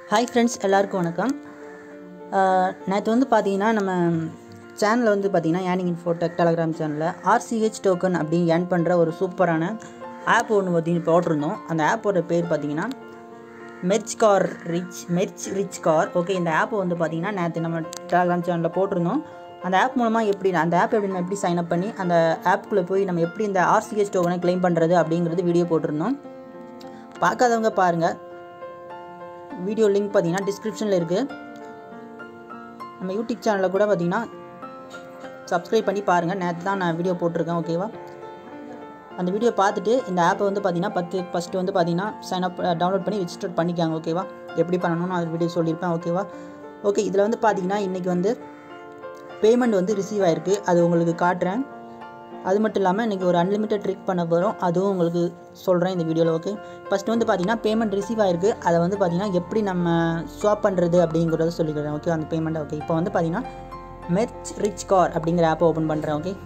hi friends எல்லாருக்கும் வணக்கம் நேற்று வந்து பார்த்தீங்கன்னா நம்ம சேனலில் வந்து பார்த்தீங்கன்னா ஏனிங் இன்ஃபோ டெக் டெலகிராம் சேனலில் ஆர்சிஹெச் டோக்கன் அப்படின்னு ஏர்ன் பண்ணுற ஒரு சூப்பரான ஆப் ஒன்று பற்றி போட்டிருந்தோம் அந்த ஆப்போட பேர் பார்த்தீங்கன்னா merch car rich merch rich car okay இந்த ஆப்பை வந்து பார்த்தீங்கன்னா நேற்று நம்ம டெலகிராம் சேனலில் போட்டிருந்தோம் அந்த ஆப் மூலமாக எப்படி அந்த ஆப் எப்படி நம்ம எப்படி சைன் அப் பண்ணி அந்த ஆப்புக்குள்ளே போய் நம்ம எப்படி இந்த ஆர்சிஹெச் டோக்கனை க்ளைம் பண்ணுறது அப்படிங்கிறது வீடியோ போட்டிருந்தோம் பார்க்காதவங்க பாருங்கள் வீடியோ லிங்க் பார்த்தீங்கன்னா டிஸ்கிரிப்ஷனில் இருக்குது நம்ம யூடியூப் சேனலில் கூட பார்த்தீங்கன்னா சப்ஸ்கிரைப் பண்ணி பாருங்கள் நேற்று தான் நான் வீடியோ போட்டிருக்கேன் ஓகேவா அந்த வீடியோ பார்த்துட்டு இந்த ஆப்பை வந்து பார்த்தீங்கன்னா பத்து ஃபஸ்ட்டு வந்து பார்த்தீங்கன்னா சைன் அப் டவுன்லோட் பண்ணி ரிஜிஸ்டர் பண்ணிக்காங்க ஓகேவா எப்படி பண்ணணும்னு அது வீடியோ சொல்லியிருப்பேன் ஓகேவா ஓகே இதில் வந்து பார்த்தீங்கன்னா இன்றைக்கி வந்து பேமெண்ட் வந்து ரிசீவ் ஆகிருக்கு அது உங்களுக்கு காட்டுறேன் அது மட்டும் இல்லாமல் இன்றைக்கி ஒரு அன்லிமிட்டட் ட்ரிக் பண்ண போகிறோம் அதுவும் உங்களுக்கு சொல்கிறேன் இந்த வீடியோவில் ஓகே ஃபஸ்ட்டு வந்து பார்த்தீங்கன்னா பேமெண்ட் ரிசீவ் ஆகிருக்கு அதை வந்து பார்த்தீங்கன்னா எப்படி நம்ம ஸ்வாப் பண்ணுறது அப்படிங்கிறத சொல்லிக்கிறேன் ஓகே அந்த பேமெண்ட்டை ஓகே இப்போ வந்து பார்த்தீங்கன்னா மெர்ச் ரிச் கார் அப்படிங்கிற ஆப்பை ஓப்பன் பண்ணுறேன் ஓகே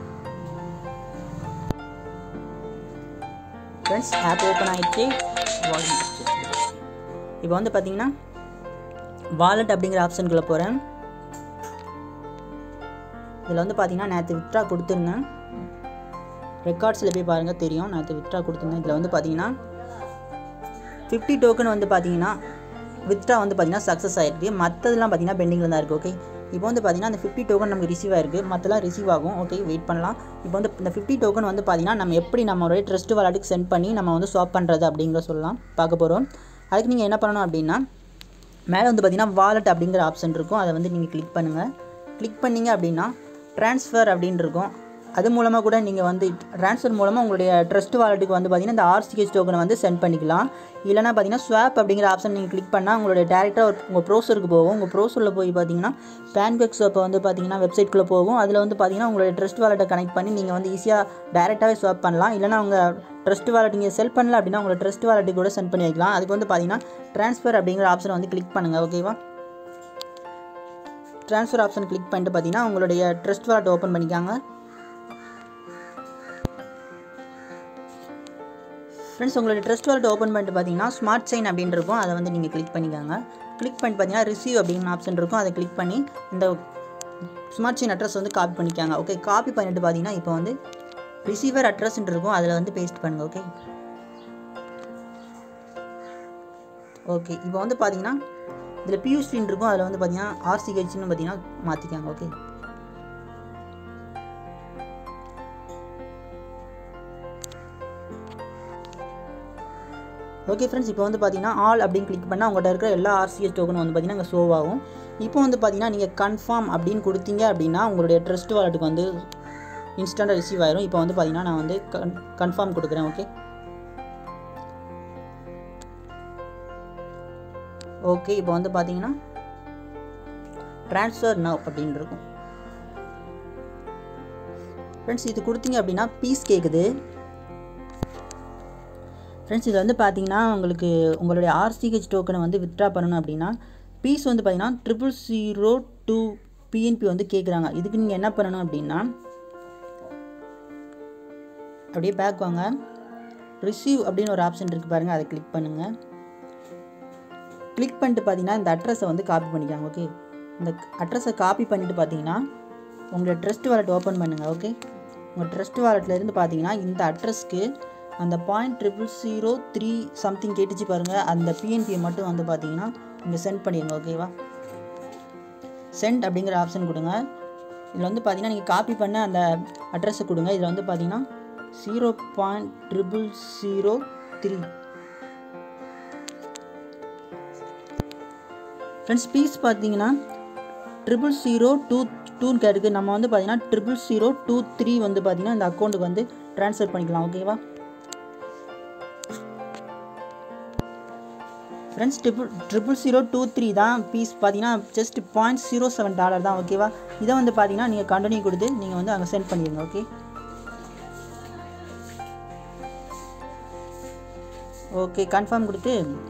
ஃப்ரெண்ட்ஸ் ஆப் ஓப்பன் ஆகிடுச்சு இப்போ வந்து பார்த்தீங்கன்னா வாலெட் அப்படிங்கிற ஆப்ஷனுக்குள்ளே போகிறேன் இதில் வந்து பார்த்தீங்கன்னா நேற்று வித்ரா கொடுத்துருந்தேன் ரெக்கார்ட்ஸில் போய் பாருங்கள் தெரியும் நேற்று வித்ரா கொடுத்துருந்தேன் இதில் வந்து பார்த்தீங்கன்னா ஃபிஃப்டி டோக்கன் வந்து பார்த்தீங்கன்னா வித்ரா வந்து பார்த்தீங்கன்னா சக்ஸஸ் ஆகிருக்கு மற்றதெல்லாம் பார்த்தீங்கன்னா பெண்டிங்கில் தான் இருக்குது ஓகே இப்போ வந்து பார்த்தீங்கன்னா அந்த ஃபிஃப்டி டோக்கன் நமக்கு ரிசீவ் ஆயிருக்கு மற்றெல்லாம் ரிசீவ் ஆகும் ஓகே வெயிட் பண்ணலாம் இப்போ வந்து இந்த ஃபிஃப்டி டோக்கன் வந்து பார்த்தீங்கன்னா நம்ம எப்படி நம்மளுடைய ட்ரஸ்ட் வாலெட்டுக்கு சென்ட் பண்ணி நம்ம வந்து ஸ்வாப் பண்ணுறது அப்படிங்கிற சொல்லலாம் பார்க்க போகிறோம் அதுக்கு நீங்கள் என்ன பண்ணணும் அப்படின்னா மேலே வந்து பார்த்தீங்கன்னா வாலெட் அப்படிங்கிற ஆப்ஷன் இருக்கும் அதை வந்து நீங்கள் கிளிக் பண்ணுங்கள் கிளிக் பண்ணிங்க அப்படின்னா ட்ரான்ஸ்ஃபர் அப்படின்னு இருக்கும் அது மூலமாக கூட நீங்கள் வந்து ட்ரான்ஸ்ஃபர் மூலமாக உங்களுடைய ட்ரஸ்ட் வாலெட்டுக்கு வந்து பார்த்தீங்கன்னா இந்த ஆர்சிஹெச் டோக்கனை வந்து சென்ட் பண்ணிக்கலாம் இல்லைனா பார்த்தீங்கன்னா ஸ்வாப் அப்படிங்கிற ஆப்ஷன் நீங்கள் கிளிக் பண்ணால் உங்களுடைய டேரெக்டாக உங்கள் ப்ரோசருக்கு போகும் உங்கள் ப்ரோசரில் போய் பார்த்தீங்கன்னா பேன்கேக் ஷாப்பை வந்து பார்த்தீங்கன்னா வெப்சைட்குள்ளே போகும் அதில் வந்து பார்த்தீங்கன்னா உங்களுடைய ட்ரஸ்ட் வாலெட்டை கனெக்ட் பண்ணி நீங்கள் வந்து ஈஸியாக டேரெக்டாகவே ஸ்வாப் பண்ணலாம் இல்லைனா உங்கள் ட்ரஸ்ட் வாலெட் நீங்கள் செல் பண்ணல அப்படின்னா உங்களை ட்ரஸ்ட் வாலெட்டுக்கு கூட சென்ட் பண்ணி வைக்கலாம் அதுக்கு வந்து பார்த்தீங்கன்னா ட்ரான்ஸ்ஃபர் அப்படிங்கிற ஆப்ஷனை வந்து கிளிக் பண்ணுங்கள் ஓகேவா ட்ரான்ஸ்ஃபர் ஆப்ஷன் கிளிக் பண்ணிட்டு பார்த்தீங்கன்னா உங்களுடைய ட்ரஸ்ட் வாலெட் ஓப்பன் பண்ணிக்காங்க ஃப்ரெண்ட்ஸ் உங்களுடைய ட்ரஸ்ட் வாலெட் ஓப்பன் பண்ணிட்டு பார்த்தீங்கன்னா ஸ்மார்ட் சைன் அப்படின்னு இருக்கும் அதை வந்து நீங்கள் கிளிக் பண்ணிக்காங்க கிளிக் பண்ணி பார்த்தீங்கன்னா ரிசீவ் அப்படின்னு ஆப்ஷன் இருக்கும் அதை கிளிக் பண்ணி இந்த ஸ்மார்ட் சைன் அட்ரஸ் வந்து காப்பி பண்ணிக்காங்க ஓகே காப்பி பண்ணிட்டு பார்த்தீங்கன்னா இப்போ வந்து ரிசீவர் அட்ரஸ்ன்னு இருக்கும் அதில் வந்து பேஸ்ட் பண்ணுங்கள் ஓகே ஓகே இப்போ வந்து பார்த்தீங்கன்னா இதில் பியூஸ்டின் இருக்கும் அதில் வந்து பார்த்தீங்கன்னா ஆர்சிஹெச்னு பார்த்தீங்கன்னா மாற்றிக்காங்க ஓகே ஓகே ஃப்ரெண்ட்ஸ் இப்போ வந்து பார்த்தீங்கன்னா ஆல் அப்படின்னு கிளிக் பண்ணால் உங்கள்கிட்ட இருக்கிற எல்லா ஆர்சிஎஸ் டோக்கனும் வந்து பார்த்தீங்கன்னா அங்கே ஷோ ஆகும் இப்போ வந்து பார்த்தீங்கன்னா நீங்கள் கன்ஃபார்ம் அப்படின்னு கொடுத்தீங்க அப்படின்னா உங்களுடைய ட்ரஸ்ட் வாலெட்டுக்கு வந்து இன்ஸ்டண்ட்டாக ரிசீவ் ஆயிரும் இப்போ வந்து பார்த்தீங்கன்னா நான் வந்து கன் கன்ஃபார்ம் கொடுக்குறேன் ஓகே ஓகே இப்போ வந்து பார்த்தீங்கன்னா ட்ரான்ஸ்ஃபர் நவ் அப்படின்னு இருக்கும் ஃப்ரெண்ட்ஸ் இது கொடுத்தீங்க அப்படின்னா பீஸ் கேட்குது ஃப்ரெண்ட்ஸ் இது வந்து பார்த்தீங்கன்னா உங்களுக்கு உங்களுடைய ஆர்சிஹெச் டோக்கனை வந்து வித்ட்ரா பண்ணணும் அப்படின்னா பீஸ் வந்து பார்த்தீங்கன்னா ட்ரிபிள் ஜீரோ டூ பிஎன்பி வந்து கேட்குறாங்க இதுக்கு நீங்கள் என்ன பண்ணணும் அப்படின்னா அப்படியே பேக் வாங்க ரிசீவ் அப்படின்னு ஒரு ஆப்ஷன் இருக்குது பாருங்கள் அதை கிளிக் பண்ணுங்கள் கிளிக் பண்ணிட்டு பார்த்தீங்கன்னா இந்த அட்ரஸை வந்து காப்பி பண்ணிக்காங்க ஓகே இந்த அட்ரஸை காப்பி பண்ணிவிட்டு பார்த்தீங்கன்னா உங்களோட ட்ரஸ்ட் வாலெட் ஓப்பன் பண்ணுங்கள் ஓகே உங்கள் ட்ரஸ்ட் வாலெட்லேருந்து பார்த்தீங்கன்னா இந்த அட்ரஸ்க்கு அந்த point triple zero three something கேட்டுச்சு பாருங்கள் அந்த பிஎன்பியை மட்டும் வந்து பார்த்தீங்கன்னா இங்கே சென்ட் பண்ணிடுங்க ஓகேவா சென்ட் அப்படிங்கிற ஆப்ஷன் கொடுங்க இதில் வந்து பார்த்தீங்கன்னா நீங்கள் காப்பி பண்ண அந்த அட்ரஸை கொடுங்க இதில் வந்து பார்த்தீங்கன்னா zero point triple zero three friends fees பார்த்தீங்கன்னா ட்ரிபிள் ஜீரோ டூ டூன்னு கேட்டுக்கு நம்ம வந்து பார்த்தீங்கன்னா ட்ரிபிள் ஜீரோ டூ த்ரீ வந்து பார்த்தீங்கன்னா இந்த அக்கௌண்ட்டுக்கு வந்து ட்ரான்ஸ்ஃபர் பண்ணிக்கலாம் ஓகேவா friends triple triple zero two three தான் பீஸ் பார்த்தீங்கன்னா just point zero seven dollar தான் ஓகேவா இதை வந்து பார்த்தீங்கன்னா நீங்கள் கண்டினியூ கொடுத்து நீங்கள் வந்து அங்கே சென்ட் பண்ணிடுங்க ஓகே ஓகே கன்ஃபார்ம் கொடுத்து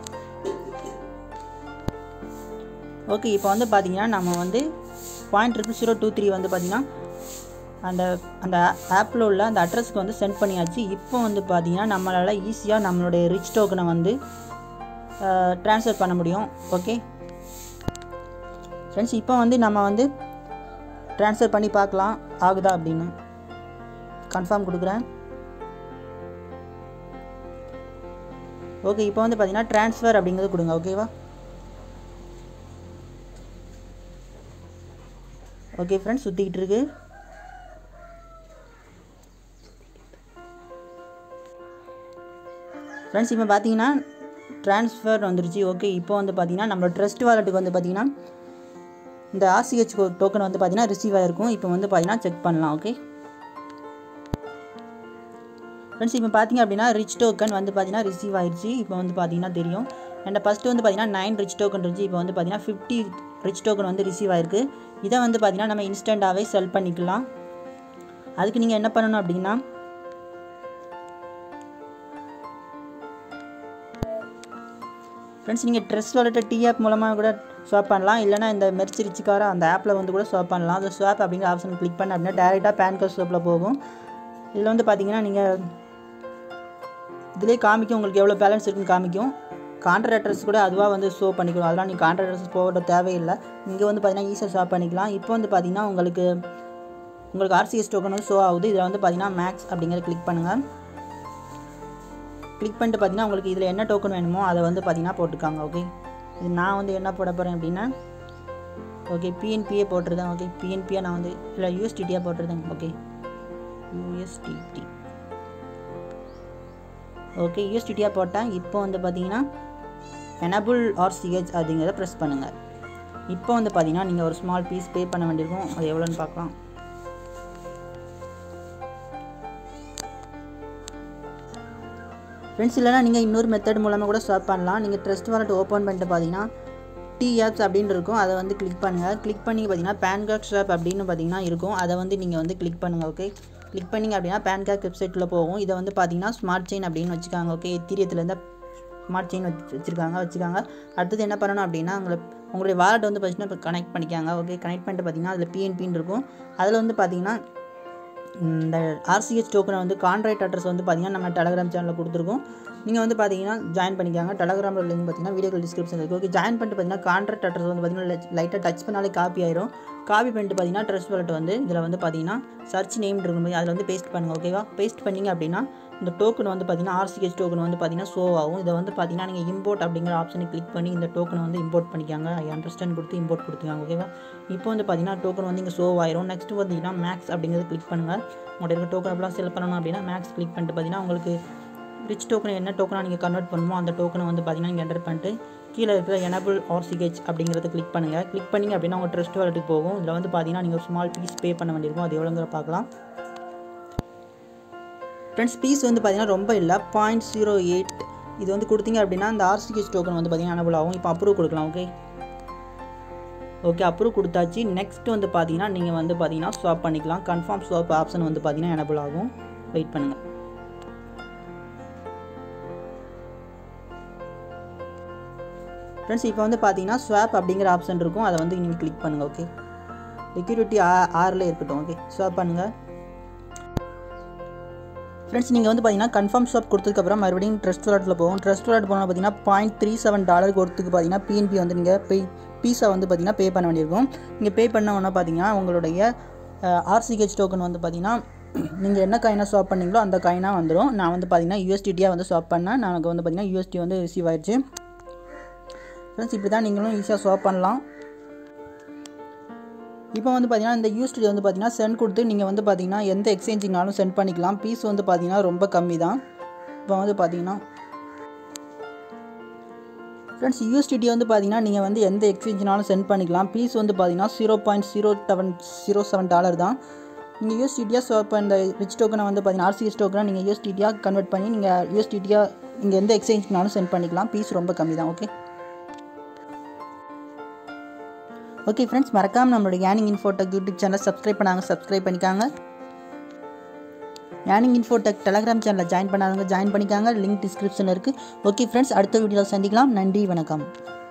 ஓகே இப்போ வந்து பார்த்தீங்கன்னா நம்ம வந்து point triple zero two three வந்து பார்த்தீங்கன்னா அந்த அந்த ஆப்பில் உள்ள அந்த அட்ரஸ்க்கு வந்து சென்ட் பண்ணியாச்சு இப்போ வந்து பார்த்தீங்கன்னா நம்மளால் ஈஸியாக நம்மளுடைய ரிச் டோக்கனை வந்து ட்ரான்ஸ்ஃபர் பண்ண முடியும் ஓகே ஃப்ரெண்ட்ஸ் இப்போ வந்து நம்ம வந்து ட்ரான்ஸ்ஃபர் பண்ணி பார்க்கலாம் ஆகுதா அப்படின்னு கன்ஃபார்ம் கொடுக்குறேன் ஓகே இப்போ வந்து பார்த்தீங்கன்னா ட்ரான்ஸ்ஃபர் அப்படிங்கிறது கொடுங்க ஓகேவா ஓகே ஃப்ரெண்ட்ஸ் சுற்றிக்கிட்டு இருக்கு ஃப்ரெண்ட்ஸ் இப்போ பார்த்தீங்கன்னா ட்ரான்ஸ்ஃபர் வந்துருச்சு ஓகே இப்போ வந்து பார்த்தீங்கன்னா நம்மளோட ட்ரஸ்ட் வாலெட்டுக்கு வந்து பார்த்தீங்கன்னா இந்த ஆர்சிஹெச் டோக்கன் வந்து பார்த்தீங்கன்னா ரிசீவ் ஆகிருக்கும் இப்போ வந்து பார்த்தீங்கன்னா செக் பண்ணலாம் ஓகே ஃப்ரெண்ட்ஸ் இப்போ பார்த்தீங்க அப்படின்னா ரிச் டோக்கன் வந்து பார்த்தீங்கன்னா ரிசீவ் ஆயிடுச்சு இப்போ வந்து பார்த்தீங்கன்னா தெரியும் அண்ட் ஃபஸ்ட்டு வந்து பார்த்தீங்கன்னா நைன் ரிச் டோக்கன் இருந்துச்சு இப்போ வந்து பார்த்தீங்கன்னா ஃபிஃப்டி ரிச் டோக்கன் வந்து ரிசீவ் ஆயிருக்கு இதை வந்து பார்த்தீங்கன்னா நம்ம இன்ஸ்டண்ட்டாகவே செல் பண்ணிக்கலாம் அதுக்கு நீங்கள் என்ன பண்ணணும் அப்படின்னா ஃப்ரெண்ட்ஸ் நீங்கள் ட்ரெஸ் வாலெட்டை டி ஆப் மூலமாக கூட ஸ்வாப் பண்ணலாம் இல்லைனா இந்த மெர்ச்சி ரிச்சிக்கார அந்த ஆப்பில் வந்து கூட ஸ்வாப் பண்ணலாம் அந்த ஸ்வாப் அப்படிங்கிற ஆப்ஷன் கிளிக் பண்ண அப்படின்னா டேரெக்டாக பேன் கார்டு ஸ்வாப்பில் போகும் இதில் வந்து பார்த்தீங்கன்னா நீங்கள் இதிலே காமிக்கும் உங்களுக்கு எவ்வளோ பேலன்ஸ் இருக்குன்னு காமிக்கும் கான்ட்ராக்ட் அட்ரஸ் கூட அதுவாக வந்து ஷோ பண்ணிக்கணும் அதெல்லாம் நீங்கள் கான்ட்ராக்ட் அட்ரஸ் போட தேவையில்லை இங்கே வந்து பார்த்தீங்கன்னா ஈஸியாக ஷாப் பண்ணிக்கலாம் இப்போ வந்து பார்த்தீங்கன்னா உங்களுக்கு உங்களுக்கு ஆர்சிஎஸ் டோக்கன் வந்து ஷோ ஆகுது இதில் வந்து பார்த்தீங்கன்னா மேக்ஸ் அப்படிங்கிறத கிளிக் பண்ணுங்கள் கிளிக் பண்ணிட்டு பார்த்தீங்கன்னா உங்களுக்கு இதில் என்ன டோக்கன் வேணுமோ அதை வந்து பார்த்தீங்கன்னா போட்டுக்காங்க ஓகே இது நான் வந்து என்ன போட போகிறேன் அப்படின்னா ஓகே பிஎன்பியே போட்டிருந்தேன் ஓகே பிஎன்பியாக நான் வந்து இல்லை யூஎஸ்டிடியாக போட்டிருந்தேன் ஓகே யூஎஸ்டிடி ஓகே யூஎஸ்டிடியாக போட்டேன் இப்போ வந்து பார்த்தீங்கன்னா எனபிள் ஆர்சிஹெச் அப்படிங்கிறத ப்ரெஸ் பண்ணுங்கள் இப்போ வந்து பார்த்தீங்கன்னா நீங்கள் ஒரு ஸ்மால் பீஸ் பே பண்ண வேண்டியிருக்கும் அது எவ்வளோன்னு பார்க்கலாம் ஃப்ரெண்ட்ஸ் இல்லைனா நீங்கள் இன்னொரு மெத்தட் மூலமாக கூட ஸ்வாப் பண்ணலாம் நீங்கள் ட்ரஸ்ட் வாலெட் ஓப்பன் பண்ணிட்டு பார்த்தீங்கன்னா டி ஆப்ஸ் அப்படின்னு இருக்கும் அதை வந்து கிளிக் பண்ணுங்கள் கிளிக் பண்ணி பார்த்தீங்கன்னா பேன் கார்டு ஸ்வாப் அப்படின்னு பார்த்தீங்கன்னா இருக்கும் அதை வந்து நீங்கள் வந்து கிளிக் பண்ணுங்கள் ஓகே கிளிக் பண்ணிங்க அப்படின்னா பேன் கார்டு வெப்சைட்டில் போகும் இதை வந்து பார்த்தீங்கன்னா ஸ்மார்ட் செயின் அப்படின்னு வச்சுக்காங்க ஓகே எத்திரியத்துலேருந்து ஸ்மார்ட் செயின் வச்சு வச்சுருக்காங்க வச்சுக்காங்க அடுத்தது என்ன பண்ணணும் அப்படின்னா உங்களை உங்களுடைய வாலெட் வந்து பார்த்தீங்கன்னா இப்போ கனெக்ட் பண்ணிக்காங்க ஓகே கனெக்ட் பண்ணிட்டு பார்த்தீங்கன்னா அதில் பிஎன்பின்னு இருக்கும் அதில் வந்து பார்த்தீங்கன்னா இந்த ஆர்சிஎஸ் டோக்கனை வந்து கான்ட்ராக்ட் அட்ரஸ் வந்து பார்த்தீங்கன்னா நம்ம டெலகிராம் சேனலில் கொடுத்துருக்கோம் நீங்கள் வந்து பார்த்தீங்கன்னா ஜாயின் பண்ணிக்காங்க டெலகிராமில் லிங்க் பார்த்தீங்கன்னா வீடியோ டிஸ்கிரிப்ஷன் இருக்குது ஓகே ஜாயின் பண்ணிட்டு பார்த்தீங்கன்னா கான்ட்ராக்ட் அட்ரஸ் வந்து பார்த்தீங்கன்னா லைட்டாக டச் பண்ணாலே காப்பி ஆயிரும் காப்பி பண்ணிட்டு பார்த்தீங்கன்னா ட்ரெஸ் வாலெட் வந்து இதில் வந்து பார்த்தீங்கன்னா சர்ச் நேம் இருக்கும்போது அதில் வந்து பேஸ்ட் பண்ணுங்கள் ஓகேவா பேஸ்ட் பண்ணிங்க அப்படின்னா இந்த டோக்கன் வந்து பார்த்தீங்கன்னா ஆர்சிஹெச் டோக்கன் வந்து பார்த்தீங்கன்னா ஷோ ஆகும் இதை வந்து பார்த்தீங்கன்னா நீங்கள் இம்போர்ட் அப்படிங்கிற ஆப்ஷனை கிளிக் பண்ணி இந்த டோக்கனை வந்து இம்போர்ட் பண்ணிக்காங்க ஐ அண்டர்ஸ்டாண்ட் கொடுத்து இம்போர்ட் கொடுத்துக்காங்க ஓகேவா இப்போ வந்து பார்த்தீங்கன்னா டோக்கன் வந்து இங்கே ஷோ ஆயிரும் நெக்ஸ்ட் பார்த்தீங்கன்னா மேக்ஸ் அப்படிங்கிறது கிளிக் பண்ணுங்கள் உங்கள்கிட்ட இருக்க டோக்கன் அப்படிலாம் செல் பண்ணணும் அப்படின்னா மேக்ஸ் கிளிக் பண்ணிட்டு பார்த்தீங்கன்னா உங்களுக்கு ரிச் டோக்கன் என்ன டோக்கனாக நீங்கள் கன்வெர்ட் பண்ணுமோ அந்த டோக்கனை வந்து பார்த்தீங்கன்னா நீங்கள் என்டர் பண்ணிட்டு கீழே இருக்கிற எனபிள் ஆர்சிஹெச் அப்படிங்கிறத கிளிக் பண்ணுங்கள் கிளிக் பண்ணிங்க அப்படின்னா உங்கள் ட்ரஸ்ட் வாலெட்டுக்கு போகும் இதில் வந்து பார்த்தீங்கன்னா நீங்கள் ஒரு ஸ்மால் பீஸ் பே பண்ண வேண்டியிருக்கும் அது எவ்வளோங்கிற பார்க்கலாம் ஃப்ரெண்ட்ஸ் பீஸ் வந்து பார்த்தீங்கன்னா ரொம்ப இல்லை பாயிண்ட் ஜீரோ எயிட் இது வந்து கொடுத்தீங்க அப்படின்னா அந்த ஆர்சிஹெச் டோக்கன் வந்து பார்த்தீங்கன்னா எனபிள் ஆகும் இப்போ அப்ரூவ் கொடுக்கலாம் ஓகே ஓகே அப்ரூவ் கொடுத்தாச்சு நெக்ஸ்ட் வந்து பார்த்தீங்கன்னா நீங்கள் வந்து பார்த்தீங்கன்னா ஸ்வாப் பண்ணிக்கலாம் கன்ஃபார்ம் ஸ்வாப் ஆப்ஷன் வந்து பார்த்தீங்கன்னா எனபிள் ஆகும் வெயிட் பண்ணுங்கள் ஃப்ரெண்ட்ஸ் இப்போ வந்து பார்த்தீங்கன்னா ஸ்வாப் அப்படிங்கிற ஆப்ஷன் இருக்கும் அதை வந்து நீங்கள் கிளிக் பண்ணுங்கள் ஓகே செக்யூரிட்டி ஆ ஆறில் இருக்கட்டும் ஓகே ஸ்வாப் பண்ணுங்கள் ஃப்ரெண்ட்ஸ் நீங்கள் வந்து பார்த்தீங்கன்னா கன்ஃபார்ம் ஸ்வாப் கொடுத்ததுக்கப்புறம் மறுபடியும் ட்ரஸ்ட் வாலெட்டில் போகும் ட்ரஸ்ட் வாலெட் போனால் பார்த்தீங்கன்னா பாயிண்ட் த்ரீ செவன் டாலர் கொடுத்துக்கு பார்த்தீங்கன்னா பிஎன்பி வந்து நீங்கள் பே பீஸா வந்து பார்த்தீங்கன்னா பே பண்ண வேண்டியிருக்கும் நீங்கள் பே பண்ண உடனே பார்த்தீங்கன்னா உங்களுடைய ஆர்சிஹெச் டோக்கன் வந்து பார்த்தீங்கன்னா நீங்கள் என்ன காயினாக ஸ்வாப் பண்ணீங்களோ அந்த காயினாக வந்துடும் நான் வந்து பார்த்தீங்கன்னா யூஎஸ்டிடியாக வந்து ஸ்வாப் பண்ணேன் எனக்கு வந்து பார்த்தீங்கன்னா யூஎஸ்டி வந்து ரிசீவ் ஆயிடுச்சு ஃப்ரெண்ட்ஸ் இப்படி தான் நீங்களும் ஈஸியாக ஸ்வாப் பண்ணலாம் இப்போ வந்து பார்த்தீங்கன்னா இந்த யூஸ்டி வந்து பார்த்தீங்கன்னா சென்ட் கொடுத்து நீங்கள் வந்து பார்த்தீங்கன்னா எந்த எக்ஸ்சேஞ்சிங்னாலும் சென்ட் பண்ணிக்கலாம் பீஸ் வந்து பார்த்தீங்கன்னா ரொம்ப கம்மி தான் இப்போ வந்து பார்த்தீங்கன்னா ஃப்ரெண்ட்ஸ் யூஎஸ்டிடி வந்து பார்த்தீங்கன்னா நீங்கள் வந்து எந்த எக்ஸ்சேஞ்சினாலும் சென்ட் பண்ணிக்கலாம் பீஸ் வந்து பார்த்தீங்கன்னா zero point zero seven zero seven dollar தான் நீங்கள் யூஎஸ்டிடியாக ஸ்வாப் இந்த ரிச் டோக்கனை வந்து பார்த்தீங்கன்னா ஆர்சிஎஸ் டோக்கனை நீங்கள் யூஎஸ்டிடியாக கன்வெர்ட் பண்ணி நீங்கள் யூஎஸ்டிடியாக நீங்கள் எந்த எக்ஸ்சேஞ்சினாலும் சென்ட் பண்ணிக்கலாம் பீஸ் ரொம்ப கம்மி தான் ஓகே ஓகே ஃப்ரெண்ட்ஸ் மறக்காமல் நம்மளோட ஏனிங் இன்ஃபோடெக் யூடியூப் சேனல் சப்ஸ்கிரைப் பண்ணாங்க சப்ஸ்கிரைப் பண்ணிக்காங்க ஏனிங் இன்ஃபோடெக் டெலகிராம் சேனலில் ஜாயின் பண்ணாதவங்க ஜாயின் பண்ணிக்காங்க லிங்க் டிஸ்கிரிப்ஷனில் இருக்குது ஓகே ஃப்ரெண்ட்ஸ் அடுத்த வீடியோவில் சந்திக்கலாம் நன்றி வணக்கம்